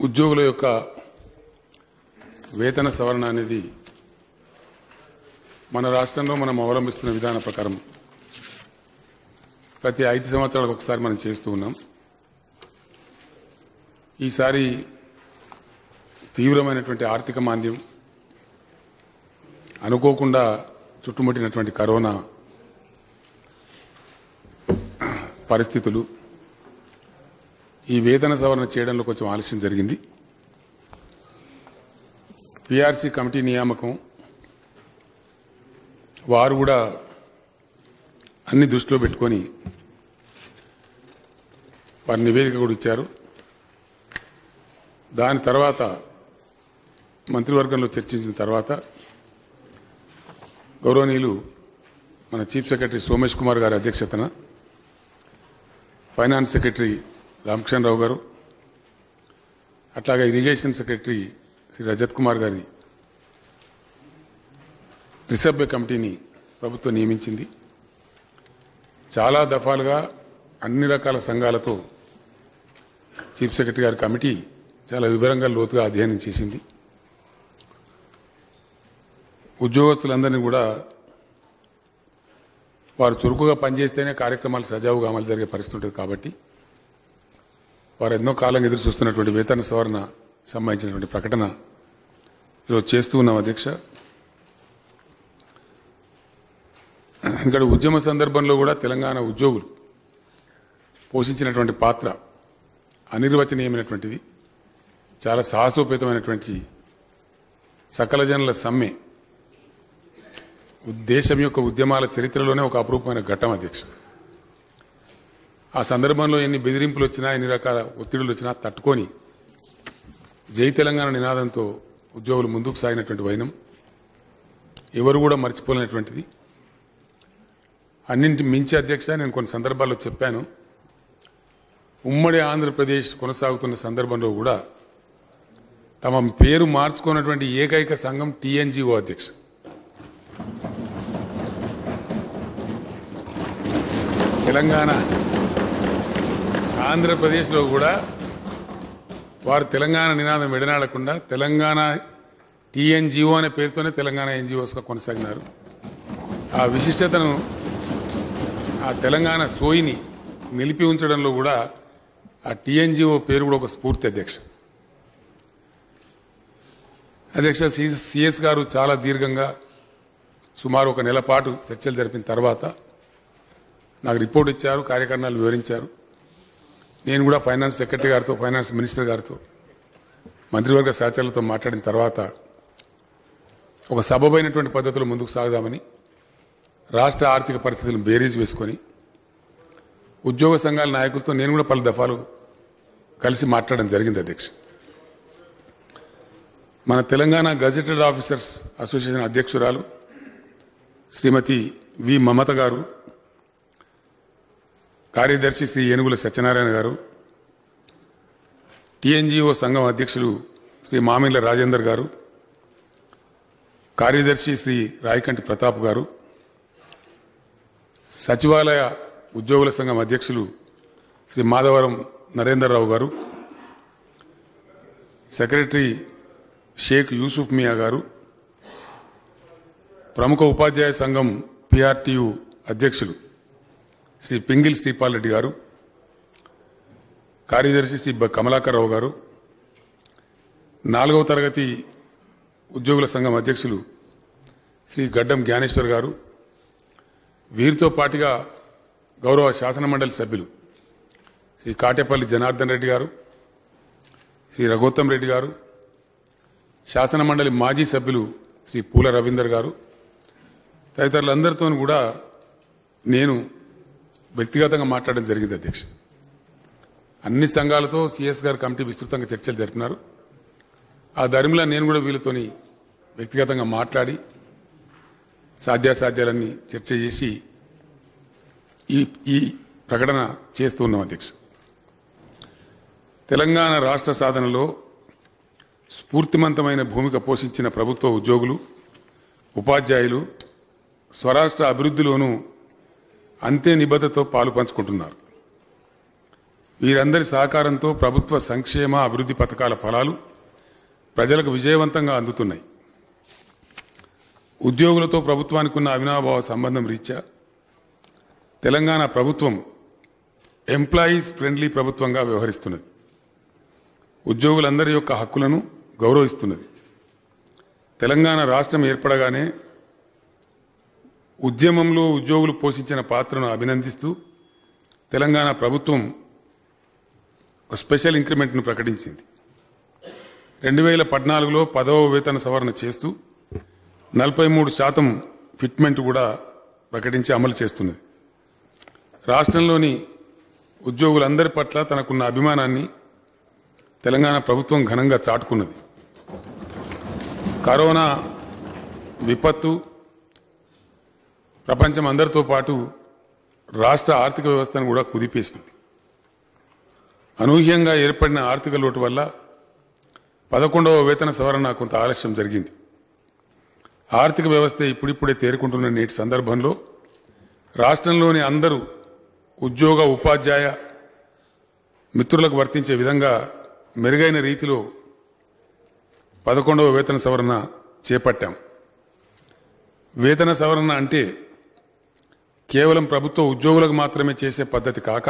ఉద్యోగుల యొక్క వేతన సవరణ అనేది మన రాష్ట్రంలో మనం అవలంబిస్తున్న విధాన ప్రకారం ప్రతి ఐదు సంవత్సరాలకు ఒకసారి మనం చేస్తూ ఉన్నాం ఈసారి తీవ్రమైనటువంటి ఆర్థిక మాంద్యం అనుకోకుండా చుట్టుముట్టినటువంటి కరోనా పరిస్థితులు ఈ వేతన సవరణ చేయడంలో కొంచెం ఆలస్యం జరిగింది పిఆర్సీ కమిటీ నియామకం వారు కూడా అన్ని దృష్టిలో పెట్టుకొని వారి నివేదిక కూడా ఇచ్చారు దాని తర్వాత మంత్రివర్గంలో చర్చించిన తర్వాత గౌరవనీయులు మన చీఫ్ సెక్రటరీ సోమేష్ కుమార్ గారి అధ్యక్షతన ఫైనాన్స్ సెక్రటరీ రామకృష్ణరావు గారు అట్లాగే ఇరిగేషన్ సెక్రటరీ శ్రీ రజత్ కుమార్ గారి త్రిసభ్య కమిటీని ప్రభుత్వం నియమించింది చాలా దఫాలుగా అన్ని రకాల సంఘాలతో చీఫ్ సెక్రటరీ గారి కమిటీ చాలా వివరంగా లోతుగా అధ్యయనం చేసింది ఉద్యోగస్తులందరినీ కూడా వారు చురుకుగా పనిచేస్తేనే కార్యక్రమాలు సజావుగా అమలు జరిగే పరిస్థితి ఉంటుంది కాబట్టి వారు ఎన్నో కాలం ఎదురు చూస్తున్నటువంటి వేతన సవరణ సంబంధించినటువంటి ప్రకటన ఈరోజు చేస్తూ ఉన్నాం అధ్యక్ష ఇక్కడ ఉద్యమ సందర్భంలో కూడా తెలంగాణ ఉద్యోగులు పోషించినటువంటి పాత్ర అనిర్వచనీయమైనటువంటిది చాలా సాహసోపేతమైనటువంటి సకల జనుల సమ్మె దేశం యొక్క ఉద్యమాల చరిత్రలోనే ఒక అపురూపమైన ఘట్టం అధ్యక్ష ఆ సందర్భంలో ఎన్ని బెదిరింపులు వచ్చినా ఎన్ని రకాల ఒత్తిడులు వచ్చినా తట్టుకొని జై తెలంగాణ నినాదంతో ఉద్యోగులు ముందుకు సాగినటువంటి వైనం ఎవరు కూడా మర్చిపోలేనటువంటిది అన్నింటి మించి అధ్యక్ష నేను కొన్ని సందర్భాల్లో చెప్పాను ఉమ్మడి ఆంధ్రప్రదేశ్ కొనసాగుతున్న సందర్భంలో కూడా తమ పేరు మార్చుకున్నటువంటి ఏకైక సంఘం టీఎన్జిఓ అధ్యక్ష తెలంగాణ ఆంధ్రప్రదేశ్లో కూడా వారు తెలంగాణ నినాదం విడనాడకుండా తెలంగాణ టీఎన్జిఓ అనే పేరుతోనే తెలంగాణ ఎన్జిఓస్గా కొనసాగినారు ఆ విశిష్టతను ఆ తెలంగాణ సోయిని నిలిపి ఉంచడంలో కూడా ఆ టీఎన్జిఓ పేరు కూడా ఒక స్ఫూర్తి అధ్యక్ష అధ్యక్ష సిఎస్ గారు చాలా దీర్ఘంగా సుమారు ఒక నెల పాటు చర్చలు జరిపిన తర్వాత నాకు రిపోర్ట్ ఇచ్చారు కార్యక్రమాలు వివరించారు నేను కూడా ఫైనాన్స్ సెక్రటరీ గారితో ఫైనాన్స్ మినిస్టర్ గారితో మంత్రివర్గ సహచరులతో మాట్లాడిన తర్వాత ఒక సబబైనటువంటి పద్ధతిలో ముందుకు సాగుదామని రాష్ట్ర ఆర్థిక పరిస్థితులను బేరీజ్ వేసుకొని ఉద్యోగ సంఘాల నాయకులతో నేను కూడా పలు దఫాలు కలిసి మాట్లాడడం జరిగింది అధ్యక్ష మన తెలంగాణ గజెటెడ్ ఆఫీసర్స్ అసోసియేషన్ అధ్యక్షురాలు శ్రీమతి వి మమత గారు కార్యదర్శి శ్రీ ఏనుగుల సత్యనారాయణ గారు టీఎన్జిఓ సంఘం అధ్యక్షులు శ్రీ మామిళ్ళ రాజేందర్ గారు కార్యదర్శి శ్రీ రాయకంటి ప్రతాప్ గారు సచివాలయ ఉద్యోగుల సంఘం అధ్యక్షులు శ్రీ మాధవరం నరేందర్రావు గారు సెక్రటరీ షేక్ యూసుఫ్ మియా గారు ప్రముఖ ఉపాధ్యాయ సంఘం పిఆర్టీయు అధ్యక్షులు శ్రీ పింగిల్ శ్రీపాల్ రెడ్డి గారు కార్యదర్శి శ్రీ బ కమలాకర్ రావు గారు నాలుగవ తరగతి ఉద్యోగుల సంఘం అధ్యక్షులు శ్రీ గడ్డం జ్ఞానేశ్వర్ గారు వీరితో పాటుగా గౌరవ శాసన మండలి సభ్యులు శ్రీ కాటేపల్లి జనార్దన్ రెడ్డి గారు శ్రీ రఘోత్తం రెడ్డి గారు శాసన మండలి మాజీ సభ్యులు శ్రీ పూల రవీందర్ గారు తదితరులందరితో కూడా నేను వ్యక్తిగతంగా మాట్లాడడం జరిగింది అధ్యక్ష అన్ని సంఘాలతో సిఎస్ గారు కమిటీ విస్తృతంగా చర్చలు జరిపినారు ఆ ధర్మిలా నేను కూడా వీళ్ళతోని వ్యక్తిగతంగా మాట్లాడి సాధ్యాసాధ్యాలన్నీ చర్చ చేసి ఈ ఈ ప్రకటన చేస్తూ ఉన్నాం అధ్యక్ష తెలంగాణ రాష్ట్ర సాధనలో స్ఫూర్తిమంతమైన భూమిక పోషించిన ప్రభుత్వ ఉద్యోగులు ఉపాధ్యాయులు స్వరాష్ట్ర అభివృద్ధిలోనూ అంతే నిబద్ధతో పాలు పంచుకుంటున్నారు వీరందరి సహకారంతో ప్రభుత్వ సంక్షేమ అభివృద్ధి పథకాల ఫలాలు ప్రజలకు విజయవంతంగా అందుతున్నాయి ఉద్యోగులతో ప్రభుత్వానికి ఉన్న అవినాభావ సంబంధం రీత్యా తెలంగాణ ప్రభుత్వం ఎంప్లాయీస్ ఫ్రెండ్లీ ప్రభుత్వంగా వ్యవహరిస్తున్నది ఉద్యోగులందరి యొక్క హక్కులను గౌరవిస్తున్నది తెలంగాణ రాష్ట్రం ఏర్పడగానే ఉద్యమంలో ఉద్యోగులు పోషించిన పాత్రను అభినందిస్తూ తెలంగాణ ప్రభుత్వం ఒక స్పెషల్ ఇంక్రిమెంట్ను ప్రకటించింది రెండు వేల పద్నాలుగులో పదవ వేతన సవరణ చేస్తూ నలభై మూడు శాతం ఫిట్మెంట్ కూడా ప్రకటించి అమలు చేస్తున్నది రాష్ట్రంలోని ఉద్యోగులందరి పట్ల తనకున్న అభిమానాన్ని తెలంగాణ ప్రభుత్వం ఘనంగా చాటుకున్నది కరోనా విపత్తు ప్రపంచం అందరితో పాటు రాష్ట్ర ఆర్థిక వ్యవస్థను కూడా కుదిపేసింది అనూహ్యంగా ఏర్పడిన ఆర్థిక లోటు వల్ల పదకొండవ వేతన సవరణ కొంత ఆలస్యం జరిగింది ఆర్థిక వ్యవస్థ ఇప్పుడిప్పుడే తేరుకుంటున్న నేటి సందర్భంలో రాష్ట్రంలోని అందరూ ఉద్యోగ ఉపాధ్యాయ మిత్రులకు వర్తించే విధంగా మెరుగైన రీతిలో పదకొండవ వేతన సవరణ చేపట్టాం వేతన సవరణ అంటే కేవలం ప్రభుత్వ ఉద్యోగులకు మాత్రమే చేసే పద్ధతి కాక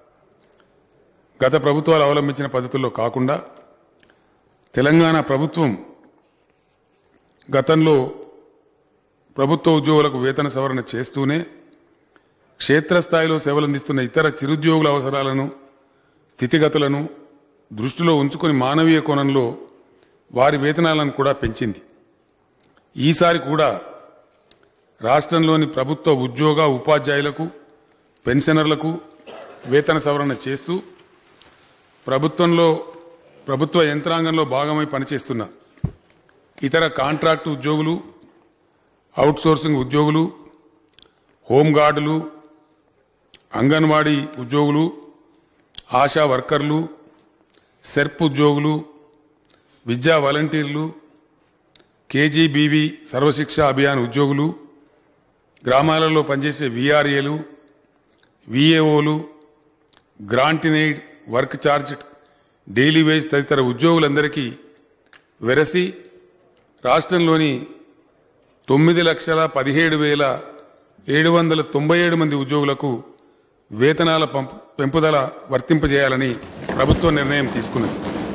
గత ప్రభుత్వాలు అవలంబించిన పద్ధతుల్లో కాకుండా తెలంగాణ ప్రభుత్వం గతంలో ప్రభుత్వ ఉద్యోగులకు వేతన సవరణ చేస్తూనే క్షేత్రస్థాయిలో సేవలందిస్తున్న ఇతర చిరుద్యోగుల అవసరాలను స్థితిగతులను దృష్టిలో ఉంచుకొని మానవీయ కోణంలో వారి వేతనాలను కూడా పెంచింది ఈసారి కూడా రాష్ట్రంలోని ప్రభుత్వ ఉద్యోగ ఉపాధ్యాయులకు పెన్షనర్లకు వేతన సవరణ చేస్తూ ప్రభుత్వంలో ప్రభుత్వ యంత్రాంగంలో భాగమై పనిచేస్తున్న ఇతర కాంట్రాక్టు ఉద్యోగులు అవుట్సోర్సింగ్ ఉద్యోగులు హోంగార్డులు అంగన్వాడీ ఉద్యోగులు ఆశా వర్కర్లు సెర్ప్ ఉద్యోగులు విద్యా వాలంటీర్లు కేజీబీవీ సర్వశిక్ష అభియాన్ ఉద్యోగులు గ్రామాలలో పనిచేసే విఆర్ఏలు విఏఓలు grant in aid work charge daily wage తదితర ఉద్యోగులందరికీ వెరసి రాష్ట్రంలోని తొమ్మిది లక్షల పదిహేడు వేల ఏడు వందల తొంభై ఏడు మంది ఉద్యోగులకు వేతనాల పంపు పెంపుదల వర్తింపజేయాలని ప్రభుత్వం నిర్ణయం తీసుకున్నది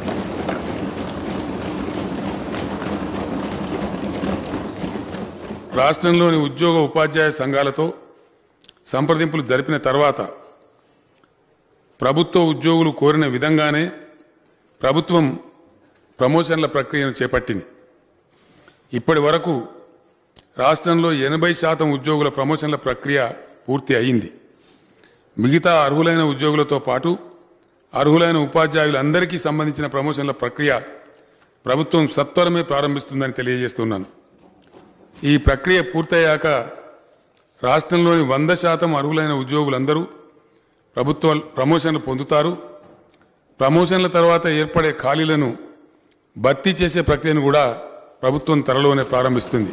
రాష్ట్రంలోని ఉద్యోగ ఉపాధ్యాయ సంఘాలతో సంప్రదింపులు జరిపిన తర్వాత ప్రభుత్వ ఉద్యోగులు కోరిన విధంగానే ప్రభుత్వం ప్రమోషన్ల ప్రక్రియను చేపట్టింది ఇప్పటి వరకు రాష్ట్రంలో ఎనభై శాతం ఉద్యోగుల ప్రమోషన్ల ప్రక్రియ పూర్తి అయింది మిగతా అర్హులైన ఉద్యోగులతో పాటు అర్హులైన ఉపాధ్యాయులందరికీ సంబంధించిన ప్రమోషన్ల ప్రక్రియ ప్రభుత్వం సత్వరమే ప్రారంభిస్తుందని తెలియజేస్తున్నాను ఈ ప్రక్రియ పూర్తయ్యాక రాష్ట్రంలోని వంద శాతం అర్హులైన ఉద్యోగులందరూ ప్రభుత్వ ప్రమోషన్లు పొందుతారు ప్రమోషన్ల తర్వాత ఏర్పడే ఖాళీలను భర్తీ చేసే ప్రక్రియను కూడా ప్రభుత్వం త్వరలోనే ప్రారంభిస్తుంది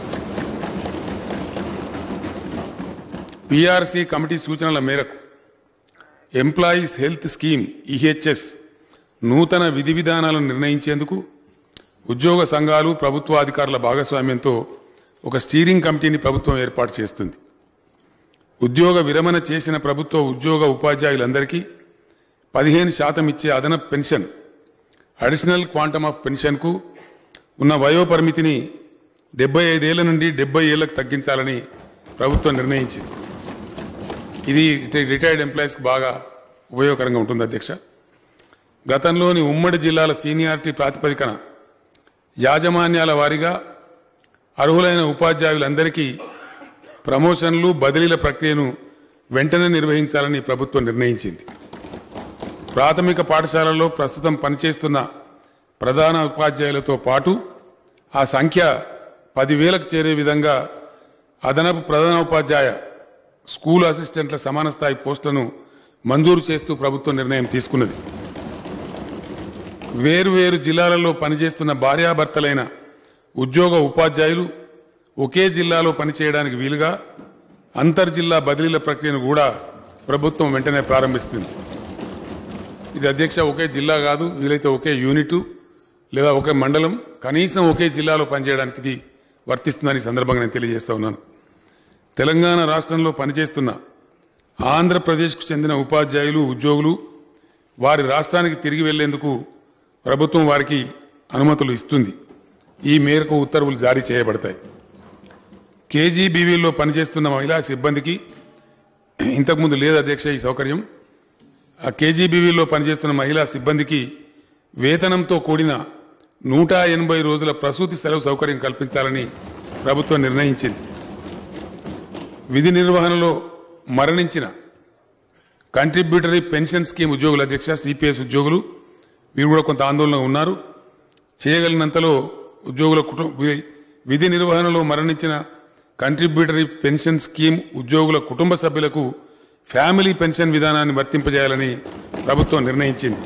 పీఆర్సీ కమిటీ సూచనల మేరకు ఎంప్లాయీస్ హెల్త్ స్కీమ్ ఈహెచ్ఎస్ నూతన విధి విధానాలను నిర్ణయించేందుకు ఉద్యోగ సంఘాలు ప్రభుత్వ అధికారుల భాగస్వామ్యంతో ఒక స్టీరింగ్ కమిటీని ప్రభుత్వం ఏర్పాటు చేస్తుంది ఉద్యోగ విరమణ చేసిన ప్రభుత్వ ఉద్యోగ ఉపాధ్యాయులందరికీ పదిహేను శాతం ఇచ్చే అదనపు పెన్షన్ అడిషనల్ క్వాంటమ్ ఆఫ్ పెన్షన్కు ఉన్న వయో పరిమితిని డెబ్బై ఐదేళ్ల నుండి డెబ్బై ఏళ్లకు తగ్గించాలని ప్రభుత్వం నిర్ణయించింది ఇది రిటైర్డ్ ఎంప్లాయీస్కి బాగా ఉపయోగకరంగా ఉంటుంది అధ్యక్ష గతంలోని ఉమ్మడి జిల్లాల సీనియారిటీ ప్రాతిపదికన యాజమాన్యాల వారీగా అర్హులైన ఉపాధ్యాయులందరికీ ప్రమోషన్లు బదిలీల ప్రక్రియను వెంటనే నిర్వహించాలని ప్రభుత్వం నిర్ణయించింది ప్రాథమిక పాఠశాలల్లో ప్రస్తుతం పనిచేస్తున్న ప్రధాన ఉపాధ్యాయులతో పాటు ఆ సంఖ్య పదివేలకు చేరే విధంగా అదనపు ప్రధాన ఉపాధ్యాయ స్కూల్ అసిస్టెంట్ల సమాన స్థాయి పోస్టులను మంజూరు చేస్తూ ప్రభుత్వం నిర్ణయం తీసుకున్నది వేరువేరు జిల్లాలలో పనిచేస్తున్న భార్యాభర్తలైన ఉద్యోగ ఉపాధ్యాయులు ఒకే జిల్లాలో పనిచేయడానికి వీలుగా అంతర్జిల్లా బదిలీల ప్రక్రియను కూడా ప్రభుత్వం వెంటనే ప్రారంభిస్తుంది ఇది అధ్యక్ష ఒకే జిల్లా కాదు వీలైతే ఒకే యూనిట్ లేదా ఒకే మండలం కనీసం ఒకే జిల్లాలో పనిచేయడానికి ఇది వర్తిస్తుందని ఈ సందర్భంగా నేను తెలియజేస్తా ఉన్నాను తెలంగాణ రాష్ట్రంలో పనిచేస్తున్న ఆంధ్రప్రదేశ్కు చెందిన ఉపాధ్యాయులు ఉద్యోగులు వారి రాష్ట్రానికి తిరిగి వెళ్లేందుకు ప్రభుత్వం వారికి అనుమతులు ఇస్తుంది ఈ మేరకు ఉత్తర్వులు జారీ చేయబడతాయి కేజీబీవీలో పనిచేస్తున్న మహిళా సిబ్బందికి ఇంతకుముందు లేదు అధ్యక్ష ఈ సౌకర్యం ఆ కేజీబీవీలో పనిచేస్తున్న మహిళా సిబ్బందికి వేతనంతో కూడిన నూట ఎనభై రోజుల ప్రసూతి సెలవు సౌకర్యం కల్పించాలని ప్రభుత్వం నిర్ణయించింది విధి నిర్వహణలో మరణించిన కంట్రిబ్యూటరీ పెన్షన్ స్కీమ్ ఉద్యోగుల అధ్యక్ష సిపిఎస్ ఉద్యోగులు వీరు కూడా కొంత ఆందోళన ఉన్నారు చేయగలిగినంతలో ఉద్యోగుల కుటుంబ వి- విధి నిర్వహణలో మరణించిన కంట్రిబ్యూటరీ పెన్షన్ స్కీమ్ ఉద్యోగుల కుటుంబ సభ్యులకు ఫ్యామిలీ పెన్షన్ విధానాన్ని వర్తింపజేయాలని ప్రభుత్వం నిర్ణయించింది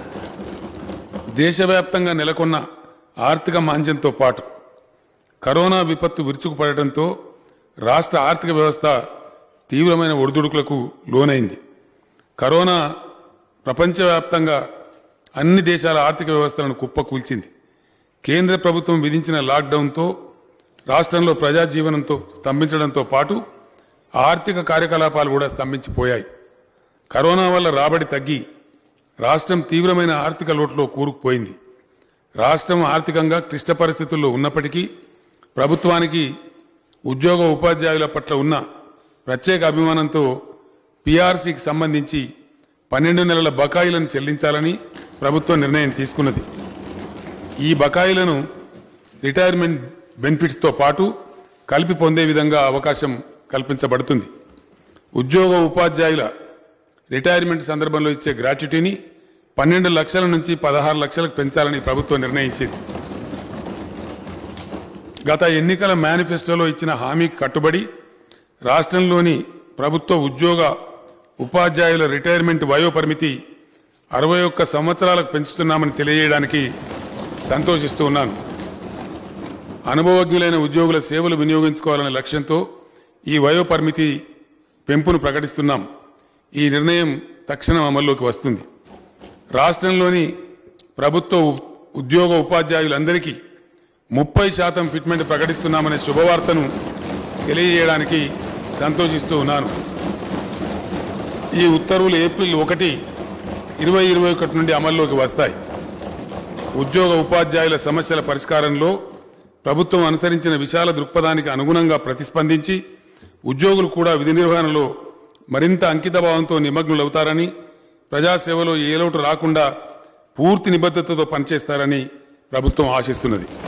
దేశవ్యాప్తంగా నెలకొన్న ఆర్థిక మాంద్యంతో పాటు కరోనా విపత్తు విరుచుకుపడటంతో రాష్ట్ర ఆర్థిక వ్యవస్థ తీవ్రమైన ఒడిదుడుకులకు లోనైంది కరోనా ప్రపంచవ్యాప్తంగా అన్ని దేశాల ఆర్థిక వ్యవస్థలను కుప్పకూల్చింది కేంద్ర ప్రభుత్వం విధించిన లాక్డౌన్తో రాష్ట్రంలో ప్రజా జీవనంతో స్తంభించడంతో పాటు ఆర్థిక కార్యకలాపాలు కూడా స్తంభించిపోయాయి కరోనా వల్ల రాబడి తగ్గి రాష్ట్రం తీవ్రమైన ఆర్థిక లోటులో కూరుకుపోయింది రాష్ట్రం ఆర్థికంగా క్లిష్ట పరిస్థితుల్లో ఉన్నప్పటికీ ప్రభుత్వానికి ఉద్యోగ ఉపాధ్యాయుల పట్ల ఉన్న ప్రత్యేక అభిమానంతో పీఆర్సీకి సంబంధించి పన్నెండు నెలల బకాయిలను చెల్లించాలని ప్రభుత్వం నిర్ణయం తీసుకున్నది ఈ బకాయిలను రిటైర్మెంట్ బెనిఫిట్స్తో పాటు కలిపి పొందే విధంగా అవకాశం కల్పించబడుతుంది ఉద్యోగ ఉపాధ్యాయుల రిటైర్మెంట్ సందర్భంలో ఇచ్చే గ్రాట్యుటీని పన్నెండు లక్షల నుంచి పదహారు లక్షలకు పెంచాలని ప్రభుత్వం నిర్ణయించింది గత ఎన్నికల మేనిఫెస్టోలో ఇచ్చిన హామీకి కట్టుబడి రాష్ట్రంలోని ప్రభుత్వ ఉద్యోగ ఉపాధ్యాయుల రిటైర్మెంట్ వయో పరిమితి అరవై ఒక్క సంవత్సరాలకు పెంచుతున్నామని తెలియజేయడానికి సంతోషిస్తూ ఉన్నాను అనుభవజ్ఞులైన ఉద్యోగుల సేవలు వినియోగించుకోవాలనే లక్ష్యంతో ఈ వయో పరిమితి పెంపును ప్రకటిస్తున్నాం ఈ నిర్ణయం తక్షణం అమల్లోకి వస్తుంది రాష్ట్రంలోని ప్రభుత్వ ఉ- ఉద్యోగ ఉపాధ్యాయులందరికీ ముప్పై శాతం ఫిట్మెంట్ ప్రకటిస్తున్నామనే శుభవార్తను తెలియజేయడానికి సంతోషిస్తూ ఉన్నాను ఈ ఉత్తర్వులు ఏప్రిల్ ఒకటి ఇరవై ఇరవై ఒకటి నుండి అమల్లోకి వస్తాయి ఉద్యోగ ఉపాధ్యాయుల సమస్యల పరిష్కారంలో ప్రభుత్వం అనుసరించిన విశాల దృక్పథానికి అనుగుణంగా ప్రతిస్పందించి ఉద్యోగులు కూడా విధి నిర్వహణలో మరింత అంకితభావంతో నిమగ్నులవుతారని ప్రజాసేవలో ఏ లోటు రాకుండా పూర్తి నిబద్ధతతో పనిచేస్తారని ప్రభుత్వం ఆశిస్తున్నది